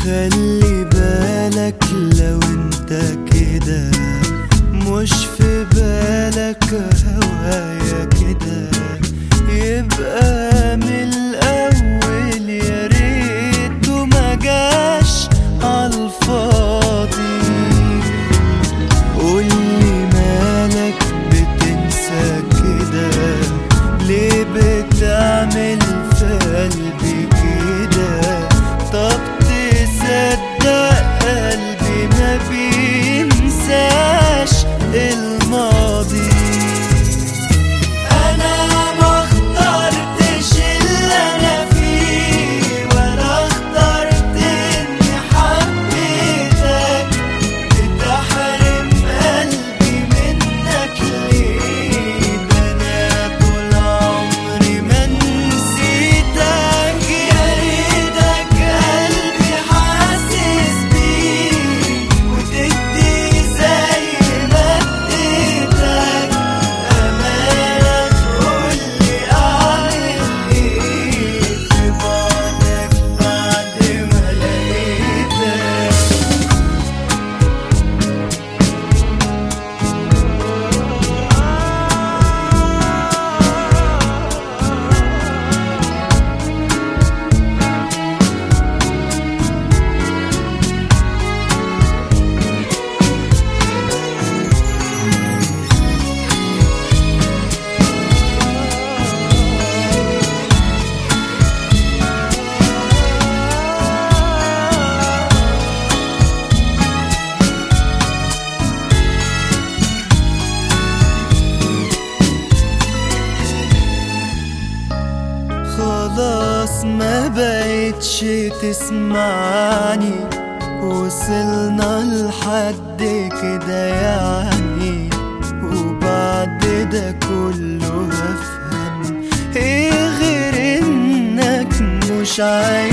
خلي بالك لو انت كده مش في بالك هوايا كده يبقى من الاول يا ريته ما جاش عالفاضي قولي مالك بتنسى كده ليه بتعمل في قلبي كده طب تصدق قلبي ما بينساش الماضي انا ما اخترتش اللي انا فيه ولا اخترت اني حبيتك تحرم قلبي منك ليه ده انا طول عمري ما نسيتك يا ريتك قلبي حاسس بيه وتدي زي ما اديتك امانه تقولي اعمل ايه في بعدك بعد ما لقيتك خلاص ما بقتش تسمعني وصلنا لحد كده يعني وبعد ده كله هفهم ايه غير انك مش عايز